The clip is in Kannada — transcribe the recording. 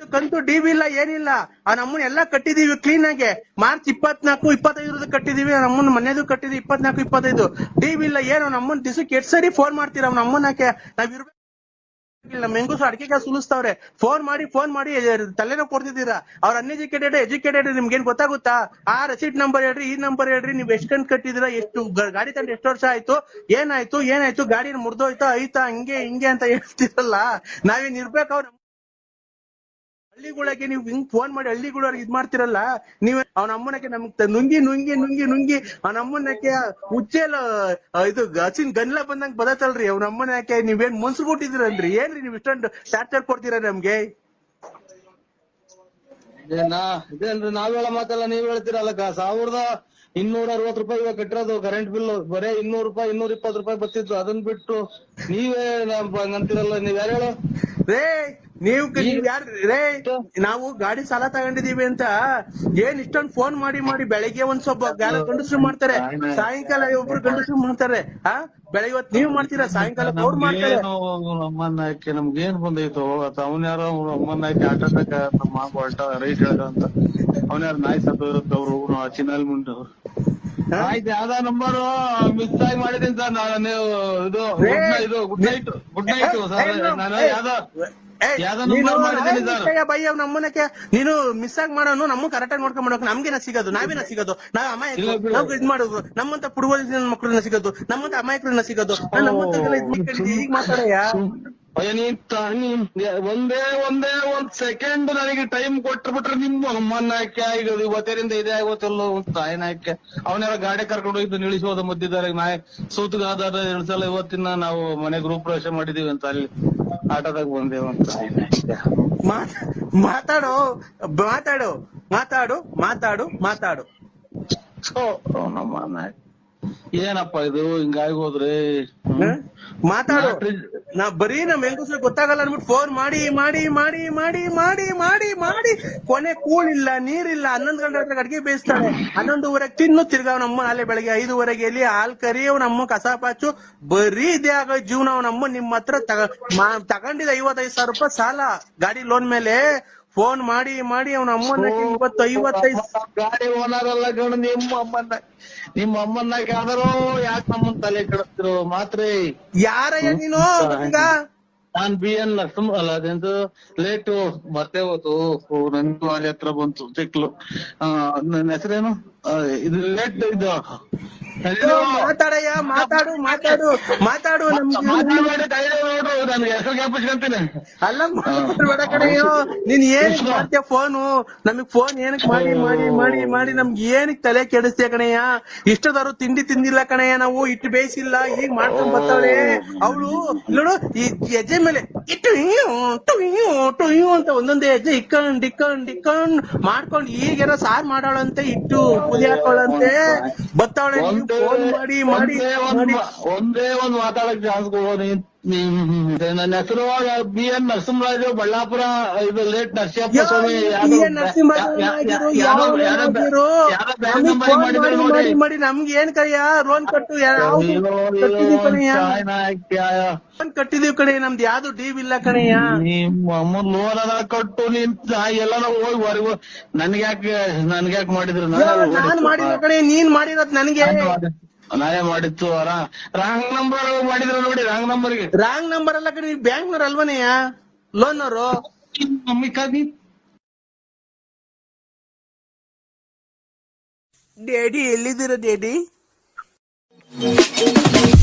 ಕಂತು ಡಿ ಬಿ ಇಲ್ಲ ಏನಿಲ್ಲ ಆ ನಮ್ಮನ್ನ ಎಲ್ಲಾ ಕಟ್ಟಿದೀವಿ ಕ್ಲೀನ್ ಆಗಿ ಮಾರ್ಚ್ ಇಪ್ಪತ್ನಾಲ್ಕು ಇಪ್ಪತ್ತೈದು ಕಟ್ಟಿದೀವಿ ನಮ್ಮನ್ನ ಮನೆದು ಕಟ್ಟಿದೀವಿ ಇಪ್ಪತ್ನಾಲ್ಕು ಇಪ್ಪತ್ತೈದು ಡಿ ಬಿ ಇಲ್ಲ ಏನು ನಮ್ಮನ್ನ ದಿವಸಕ್ಕೆ ಎಷ್ಟ್ ಸರಿ ಫೋನ್ ಮಾಡ್ತೀರ ಅವ್ನ ನಮ್ಮನ್ನಕ್ಕೆ ನಾವ್ ಇರ್ಬೇಕು ನಮ್ಮ ಹೆಂಗಸು ಅಡಿಕೆಗೆ ಸುಲಿಸ್ತಾವ್ರೆ ಫೋನ್ ಮಾಡಿ ಫೋನ್ ಮಾಡಿ ತಲೆನೋ ಕೊಡ್ತಿದ್ದೀರಾ ಅವ್ರ ಅನ್ಎಜುಕೇಟೆಡ್ ಎಜುಕೇಟೆಡ್ ನಿಮ್ಗೇನ್ ಗೊತ್ತಾಗುತ್ತಾ ಆ ರೆಸಿಟ್ ನಂಬರ್ ಹೇಳ್ರಿ ಈ ನಂಬರ್ ಹೇಳ್ರಿ ನೀವ್ ಎಷ್ಟ್ ಕಂತ್ ಕಟ್ಟಿದಿರಾ ಎಷ್ಟು ಗ- ಗಾಡಿ ತಂದು ಎಷ್ಟು ವರ್ಷ ಆಯ್ತು ಏನಾಯ್ತು ಏನಾಯ್ತು ಗಾಡಿ ಮುರ್ದೋಯ್ತಾ ಐತಾ ಹಂಗೆ ಹಿಂಗೆ ಅಂತ ಹೇಳ್ತಿರಲ್ಲ ನಾವೇನ್ ಇರ್ಬೇಕು ಅವ್ರ ಹಳ್ಳಿಗಳಿಗೆ ನೀವು ಹಿಂಗ್ ಫೋನ್ ಮಾಡಿ ಹಳ್ಳಿಗಳವ್ರಿಗೆ ಇದ್ ಮಾಡ್ತಿರಲ್ಲ ನೀವ್ ಅವ್ನ ಅಮ್ಮನಕ್ಕೆ ನಮ್ಗ್ ತ- ನುಂಗಿ ನುಂಗಿ ನುಂಗಿ ನುಂಗಿ ಅವ್ನ ಅಮ್ಮನಕ್ಕೆ ಉಚ್ಚೇಲ ಆ, ಇದು ಹಸಿನ್ ಗನ್ಲ ಬಂದಂಗ್ ಬದತ್ತಲ್ರಿ ಅವ್ನ ಅಮ್ಮನಕ್ಕೆ ನೀವೇನ್ ಮುನ್ಸ್ ಬಿಟ್ಟಿದಿರಲ್ರಿ ಏನ್ರಿ ನೀವ್ ಇಷ್ಟೊಂದು ಟಾರ್ಚರ್ ಕೊಡ್ತೀರಾ ನಮ್ಗೆ ಇದೇನಾ ಇದೇನ್ರಿ ನಾವ್ ಹೇಳೋ ಮಾತಲ್ಲ ನೀವ್ ಹೇಳ್ತೀರಲ್ಲಕ್ಕ ಸಾವಿರದ ಇನ್ನೂರ ಅರವತ್ ರೂಪಾಯಿ ಇವಾಗ ಕಟ್ಟಿರೋದು ಕರೆಂಟ್ ಬಿಲ್ ಬರೇ ಇನ್ನೂರ್ ರೂಪಾಯಿ ಇನ್ನೂರ ಇಪ್ಪತ್ತು ರೂಪಾಯಿ ಬರ್ತಿತ್ತು ಅದನ್ ಬಿಟ್ಟು ನೀವೇ ನಮ್- ಹಂಗಂತೀರಲ್ಲ ನೀವ್ ಯಾರು ಹೇಳು ರೇ ನೀವು ನೀವ್ ಯಾರ್ ರೇ ನಾವು ಗಾಡಿ ಸಾಲ ತಗೊಂಡಿದೀವಿ ಅಂತ ಏನ್ ಇಷ್ಟೊಂದ್ ಫೋನ್ ಮಾಡಿ ಮಾಡಿ ಬೆಳಿಗ್ಗೆ ಒಂದ್ ಸ್ವಲ್ಪ ಯಾರೋ ಗಂಡಸ್ರು ಮಾಡ್ತಾರೆ ಸಾಯಂಕಾಲ ಒಬ್ರು ಗಂಡಸ್ರು ಮಾಡ್ತಾರೆ ಆ ಬೆಳಿಗ್ಗೆ ಹೊತ್ತು ನೀವ್ ಮಾಡ್ತೀರಾ ಸಾಯಂಕಾಲ ಅವ್ರು ಮಾಡ್ತಾರೆ ನಮ್ಗೇನು ನಮ್ಮನ್ನ ಹಾಕಿ ನಮ್ಗೇನ್ ಬಂದೈತು ಅವನ್ ಯಾರೋ ಅಮ್ಮನ್ನ ಹಾಕಿ ಆಟ ಆಡಕ ನಮ್ಮ ಹೊರಟ ರೈಟ್ ಹೇಳ್ದ ಅಂತ ಅವನ್ ಯಾರು ನಾಯಿ ಸತ್ತು ಇರುತ್ತೆ ಅವ್ರು ಚಿನ್ನಲ್ ಮುಂಡು ಆಯ್ತು ಯಾವ್ದೋ ನಂಬರ್ ಮಿಸ್ ಆಗಿ ಮಾಡಿದೀನಿ ಸರ್ ನಾನು ಇದು good night- ಇದು good night good night sir ನಾನು ಯಾವ್ದೋ ಏಯ್, ಯಾವ್ದೋ ನೀನು ನಂಬರ್ ಮಾಡಿದ್ದೀನಿ ಸರ್ ಅಯ್ಯ ಬಯ್ಯ ನಮ್ಮನಕ್ಕೆ ನೀನು ಮಿಸ್ ಆಗಿ ಮಾಡೋನು ನಮ್ಮ ಕರೆಕ್ಟ್ ಆಗಿ ನೋಡ್ಕೊಂಡ್ ಮಾಡೋಕೆ ನಮ್ಗೇನ ಸಿಗೋದು ನಾವೇನ ಸಿಗೋದು ನಾವ್ ಅಮಾಯಕರು ಇಲ್ಲ ಬಿಡು. ನಾವ್ ಇದ್ ಮಾಡೋದು ನಮ್ಮಂತ ಪುಡುವಲಿನ ಮಕ್ಕಳನ್ನ ಸಿಗೋದು ನಮ್ಮಂತ ಅಮಾಯಕರನ್ನ ಸಿಗೋದು ನಾನ್ ನಮ್ಮಂತವ್ರಿಗೆಲ್ಲ ಇದ್ ಮಾಡ್ಕೊಂಡಿದ್ದೀನಿ, ಈಗ ಮಾತಾಡಯ್ಯ ಅಯ್ಯ ನೀನ್ ತ- ನೀನ್ ಒಂದೇ ಒಂದೇ ಒಂದ್ ಸೆಕೆಂಡ್ ನನಗೆ ಟೈಮ್ ಕೊಟ್ಬಿಟ್ರೆ ನಿಮ್ಮ ಅಮ್ಮನ ಹಾಕಿ ಈಗ ಇವತ್ತರಿಂದ ಇದೇ ಆಗೋತಲ್ಲೋ ತಾಯಿನ ಹಾಕಿ ಅವನ್ನೆಲ್ಲ ಗಾಡಿ ಕರ್ಕೊಂಡು ಹೋಗಿದ್ದು ನಿಲ್ಲಿಸೋದು ಮಧ್ಯದಲ್ಲಿ ನಾಯಿ ಸೂತಗ ಆಧಾರ ಎರಡ್ ಸಲ ಇವತ್ತಿನ ನಾವು ಮನೆ ಗೃಹ ಪ್ರವೇಶ ಮಾಡಿದೀವಿ ಅಂತ ಅಲ್ಲಿ ಆಟೋದಾಗ ಬಂದೇವು ಅಂತ ತಾಯಿನ ಹಾಕಿ. ಮಾತ್- ಮಾತಾಡು ಮಾತಾಡು ಮಾತಾಡು ಮಾತಾಡು ಮಾತಾಡು ಥು, ನಮ್ಮ ನಾಯಿ. ಏನಪ್ಪ ಇದು ಹಿಂಗಾಗಿ ಹೋದ್ರೆ ಹ? ಮಾತಾಡು ನಾ ಬರೀ ನಮ್ ಹೆಂಗಸ್ರು ಗೊತ್ತಾಗಲ್ಲ ಅನ್ಬಿಟ್ಟು ಫೋನ್ ಮಾಡಿ ಮಾಡಿ ಮಾಡಿ ಮಾಡಿ ಮಾಡಿ ಮಾಡಿ ಮಾಡಿ ಕೊನೆ ಕೂಳಿಲ್ಲ ನೀರಿಲ್ಲ ಹನ್ನೊಂದು ಗಂಟೆ ಹೊತ್ತಿಗೆ ಅಡ್ಗೆ ಬೇಯಿಸ್ತಾಳೆ ಹನ್ನೊಂದುವರೆಗೆ ತಿನ್ನು ತಿರ್ಗಾವ್ ನಮ್ಮ ನಾಳೆ ಬೆಳಗ್ಗೆ ಐದುವರೆಗೆ ಎಲ್ಲಿ ಹಾಲ್ ಕರಿ ನಮ್ಮ ಕಸ ಪಾಚು ಬರೀ ಇದೇ ಆಗೋ ಜೀವನ ಅವನಮ್ಮ ನಿಮ್ಮ ಹತ್ರ ತಗ ಮಾ- ತಗೊಂಡಿದ್ದ ಐವತ್ತೈದು ಸಾವಿರ ರೂಪಾಯಿ ಸಾಲ ಗಾಡಿ ಲೋನ್ ಮೇಲೆ ಫೋನ್ ಮಾಡಿ ಮಾಡಿ ಅವನ ಅಮ್ಮನ ಇವತ್ತು ಐವತ್ತೈದು ಗಾಡಿ ಓನರ್ ಅಲ್ಲ ಕಣ ನಿಮ್ಮ ಅಮ್ಮನ್ನ ನಿಮ್ಮ ಅಮ್ಮನ್ನ ಯಾವ್ದಾರೋ ಯಾಕೆ ನಮ್ಮನ್ ತಲೆ ಕೆಡಿಸ್ತಿರೋ ಮಾತ್ರೆ ಯಾರಯ್ಯ ನೀನು ಈಗ ನಾನ್ ಬಿ ಎನ್ ನರಸಿಂಹ ಅಲ್ಲ ಅದೆಂದು ಲೇಟು ಮತ್ತೆ ಹೋತು ಓ, ನನ್ಗೂ ಅಲ್ಲಿ ಹತ್ರ ಬಂತು ಸಿಕ್ಲು ಆ, ನನ್ನ ಹೆಸರೇನು ಆ, ಇದು ಲೇಟ್ ಇದು ಅಯ್ಯೋ, ಮಾತಾಡಯ್ಯ ಮಾತಾಡು ಮಾತಾಡು ಮಾತಾಡು ನಮ್ಗೆ ಮಾತಾಡ್ಬೇಡಿ ಧೈರ್ಯ ನೋಡು ನನ್ಗೆ ಹೆಸರು ಜ್ಞಾಪಿಸ್ಕೊಂತೀನಿ ಅಲ್ಲ ಮಾತಾಡ್ಬೇಡ ಕಣಯ್ಯೋ ನೀನ್ ಏನ್ ಮಾಡ್ತೀಯ ಫೋನು ನಮಗ್ ಫೋನ್ ಏನಕ್ ಮಾಡಿ ಮಾಡಿ ಮಾಡಿ ಮಾಡಿ ನಮ್ಗೆ ಏನಕ್ ತಲೆ ಕೆಡಿಸ್ತೀಯ ಕಣಯ್ಯ ಇಷ್ಟದವ್ರು ತಿಂಡಿ ತಿಂದಿಲ್ಲ ಕಣಯ್ಯ ನಾವು ಇಟ್ಟು ಬೇಯಿಸಿಲ್ಲ ಈಗ ಮಾಡ್ಕೊಂಡ್ ಬರ್ತಾಳೆ ಅವಳು ನೋಡು ಈ ಹೆಜ್ಜೆ ಮೇಲೆ ಇಟ್ಟು ಇಯ್ಯು, ಟು ಇಯ್ಯು, ಟು ಇಯ್ಯು ಅಂತ ಒಂದೊಂದೇ ಹೆಜ್ಜೆ ಇಕ್ಕಂಡ್ ಇಕ್ಕಂಡ್ ಇಕ್ಕಂಡ್ ಮಾಡ್ಕೊಂಡ್ ಈಗೇನೋ ಸಾರ್ ಮಾಡಾಳಂತೆ ಇಟ್ಟು ಪುದಿ ಹಾಕೋಳಂತೆ ಬತ್ತಾವಳೆ ನೀವು ಫೋನ್ ಮಾಡಿ ಮಾಡಿ ಒಂದೇ ಒಂದ್ ಮಾಡಿ ಮಾ- ಒಂದೇ ಒಂದ್ ಮಾತಾಡಕ್ ಚಾನ್ಸ್ ಕೊಡೋ ನೀನ್ ನೀನ್- ನನ್ನ ಹೆಸರು ಬಿ ಎನ್ ನರಸಿಂಹರಾಜು ಬಳ್ಳಾಪುರ ಇದು ಲೇಟ್ ನರಸಿಂಹಪ್ಪ ಯೋ, ಸ್ವಾಮಿ ಈ ಯಾವ್ದೋ ಏನ್ ನರಸಿಂಹರಾಜು ಯಾ- ಯಾ- ಆಗಿರು, ಯಾವ್ದೋ- ಯಾವ ಯಾವ್ದೋ ಬ್ಯಾ- ಆಗಿರು? ಯಾವ್ದೋ ಬ್ಯಾಂಕ್ ನಮಿಗ್ ನಂಬರ್ ಫೋನ್ ಮಾಡಿದ್ರೆ ಮಾಡಿ ನೋಡಿ ಮಾಡಿ ಮಾಡಿ ನಮ್ಗೆ ಏನ್ ಕಯ್ಯ ಲೋನ್ ಕಟ್ಟು ಯಾವ ಕಟ್ಟಿದೀವಿ ಕಣಯ್ಯ ಲೋನ್ ಕಟ್ಟಿದೀವಿ ಕಣೆ ನಮ್ದು ಯಾವ್ದು ಡೀವ್ ಇಲ್ಲ ಕಣಯ್ಯ ನಿಮ್ಮ ಅಮ್ಮ ಲೋನ್ ಅದ ಕಟ್ಟು ನೀನ್ ಎಲ್ಲ ಹೋಗಿ ಹೊರಗು ನನ್ಗೆ ಯಾಕೆ ನನ್ಗೆ ಯಾಕೆ ಮಾಡಿದ್ರು ಯೋ, ನಾನ್ ಮಾಡಿರೋ ಕಣೆ ನೀನ್ ಮಾಡಿರೋದ್ ನನಗೆ ನಾನೇ ಮಾಡಿತ್ತು ರಾಂಗ್ ನಂಬರ್ ಮಾಡಿದ್ರು ನೋಡಿ ರಾಂಗ್ ನಂಬರ್ಗೆ ರಾಂಗ್ ನಂಬರ್ ಅಲ್ಲ ಕಣೆ ಬ್ಯಾಂಕ್ನವ್ರ ಅಲ್ವನಯ್ಯ ಲೋನ್ ಅವರು ಮಮ್ಮಿ ಕದಿ ಡ್ಯಾಡಿ ಎಲ್ಲಿದ್ದೀರ ಡ್ಯಾಡಿ